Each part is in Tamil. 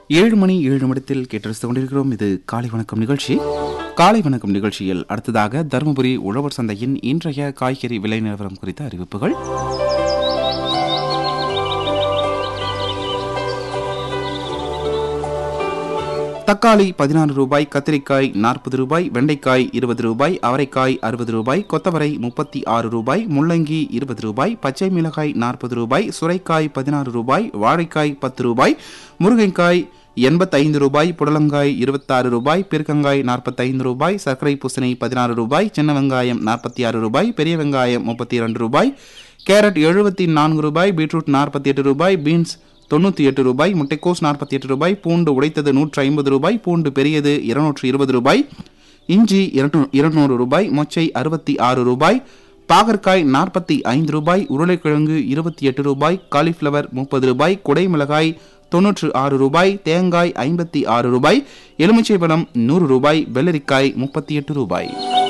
ஏழு மணி ஏழு நிமிடத்தில் கேட்டரசு கொண்டிருக்கிறோம் இது காலை வணக்கம் நிகழ்ச்சி காலை வணக்கம் நிகழ்ச்சியில் அடுத்ததாக தருமபுரி உழவர் சந்தையின் இன்றைய காய்கறி விலை நிலவரம் குறித்த அறிவிப்புகள் தக்காளி பதினாறு ரூபாய் கத்திரிக்காய் நாற்பது ரூபாய் வெண்டைக்காய் இருபது ரூபாய் அவரைக்காய் அறுபது ரூபாய் கொத்தவரை முப்பத்தி ஆறு ரூபாய் முள்ளங்கி இருபது ரூபாய் பச்சை மிளகாய் நாற்பது ரூபாய் சுரைக்காய் பதினாறு ரூபாய் வாழைக்காய் பத்து ரூபாய் முருங்கைக்காய் எண்பத்தைந்து ரூபாய் புடலங்காய் இருபத்தாறு ரூபாய் பெருக்கங்காய் நாற்பத்தைந்து ரூபாய் சர்க்கரை பூசணி பதினாறு ரூபாய் சின்ன வெங்காயம் நாற்பத்தி ஆறு ரூபாய் பெரிய வெங்காயம் முப்பத்தி இரண்டு ரூபாய் கேரட் எழுபத்தி நான்கு ரூபாய் பீட்ரூட் நாற்பத்தி எட்டு ரூபாய் பீன்ஸ் தொண்ணூற்றி எட்டு ரூபாய் முட்டைக்கோஸ் நாற்பத்தி எட்டு ரூபாய் பூண்டு உடைத்தது நூற்றி ஐம்பது ரூபாய் பூண்டு பெரியது இருநூற்று இருபது ரூபாய் இஞ்சி இருநூறு ரூபாய் மொச்சை அறுபத்தி ஆறு ரூபாய் பாகற்காய் நாற்பத்தி ஐந்து ரூபாய் உருளைக்கிழங்கு இருபத்தி எட்டு ரூபாய் காலிஃப்ளவர் முப்பது ரூபாய் குடைமிளகாய் தொன்னூற்று ஆறு ரூபாய் தேங்காய் ஐம்பத்தி ஆறு ரூபாய் எலுமிச்சை பழம் நூறு ரூபாய் வெள்ளரிக்காய் முப்பத்தி எட்டு ரூபாய்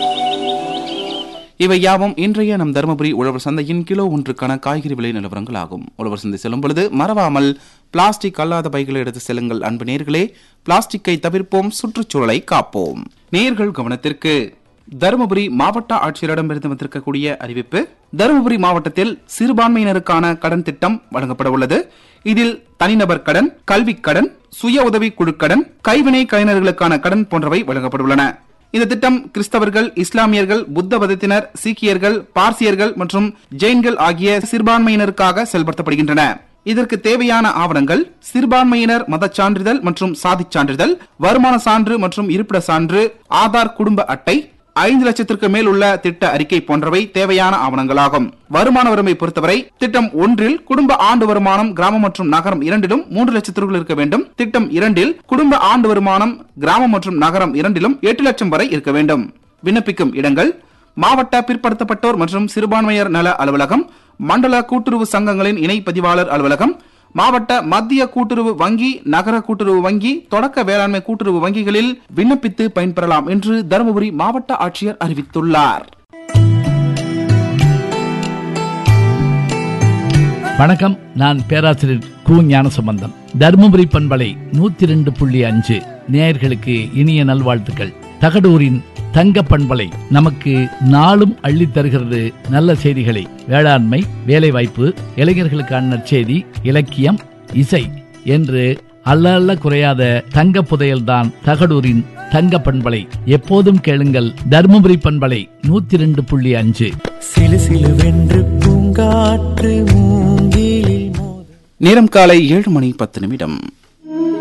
இவை யாவும் இன்றைய நம் தருமபுரி உழவர் சந்தையின் கிலோ ஒன்றுக்கான காய்கறி விலை நிலவரங்கள் ஆகும் உழவர் சந்தை செல்லும் பொழுது மறவாமல் பிளாஸ்டிக் அல்லாத பைகளை எடுத்து செல்லுங்கள் அன்பு நேர்களே பிளாஸ்டிக்கை தவிர்ப்போம் சுற்றுச்சூழலை காப்போம் நேர்கள் கவனத்திற்கு தருமபுரி மாவட்ட ஆட்சியரிடமிருந்து வந்திருக்கக்கூடிய அறிவிப்பு தருமபுரி மாவட்டத்தில் சிறுபான்மையினருக்கான கடன் திட்டம் வழங்கப்பட உள்ளது இதில் தனிநபர் கடன் கல்விக் கடன் சுய உதவி குழுக்கடன் கைவினை கலைஞர்களுக்கான கடன் போன்றவை வழங்கப்பட்டுள்ளன இந்த திட்டம் கிறிஸ்தவர்கள் இஸ்லாமியர்கள் புத்த மதத்தினர் சீக்கியர்கள் பார்சியர்கள் மற்றும் ஜெயின்கள் ஆகிய சிறுபான்மையினருக்காக செயல்படுத்தப்படுகின்றன இதற்கு தேவையான ஆவணங்கள் சிறுபான்மையினர் மதச் சான்றிதழ் மற்றும் சாதிச் சான்றிதழ் வருமான சான்று மற்றும் இருப்பிட சான்று ஆதார் குடும்ப அட்டை ஐந்து லட்சத்திற்கு மேல் உள்ள திட்ட அறிக்கை போன்றவை தேவையான ஆவணங்களாகும் வருமான வரம்பை பொறுத்தவரை திட்டம் ஒன்றில் குடும்ப ஆண்டு வருமானம் கிராமம் மற்றும் நகரம் இரண்டிலும் மூன்று லட்சத்திற்குள் இருக்க வேண்டும் திட்டம் இரண்டில் குடும்ப ஆண்டு வருமானம் கிராமம் மற்றும் நகரம் இரண்டிலும் எட்டு லட்சம் வரை இருக்க வேண்டும் விண்ணப்பிக்கும் இடங்கள் மாவட்ட பிற்படுத்தப்பட்டோர் மற்றும் சிறுபான்மையர் நல அலுவலகம் மண்டல கூட்டுறவு சங்கங்களின் இணை பதிவாளர் அலுவலகம் மாவட்ட மத்திய கூட்டுறவு வங்கி நகர கூட்டுறவு வங்கி தொடக்க வேளாண்மை கூட்டுறவு வங்கிகளில் விண்ணப்பித்து பயன்பெறலாம் என்று தருமபுரி மாவட்ட ஆட்சியர் அறிவித்துள்ளார் வணக்கம் நான் பேராசிரியர் கு ஞானசம்பந்தம் தருமபுரி பண்பலை நூத்தி ரெண்டு புள்ளி அஞ்சு நேயர்களுக்கு இனிய நல்வாழ்த்துக்கள் தகடூரின் தங்க பண்பலை நமக்கு நாளும் அள்ளி தருகிறது நல்ல செய்திகளை வேளாண்மை வேலைவாய்ப்பு இளைஞர்களுக்கான நற்செய்தி இலக்கியம் இசை என்று அல்ல அல்ல குறையாத தங்க புதையல்தான் தகடூரின் தங்க பண்பலை எப்போதும் கேளுங்கள் தருமபுரி பண்பலை நூத்தி ரெண்டு புள்ளி அஞ்சு சிலு சிலுவென்று பூங்காற்று மூங்கிலில் மோத நேரம் காலை ஏழு மணி பத்து நிமிடம்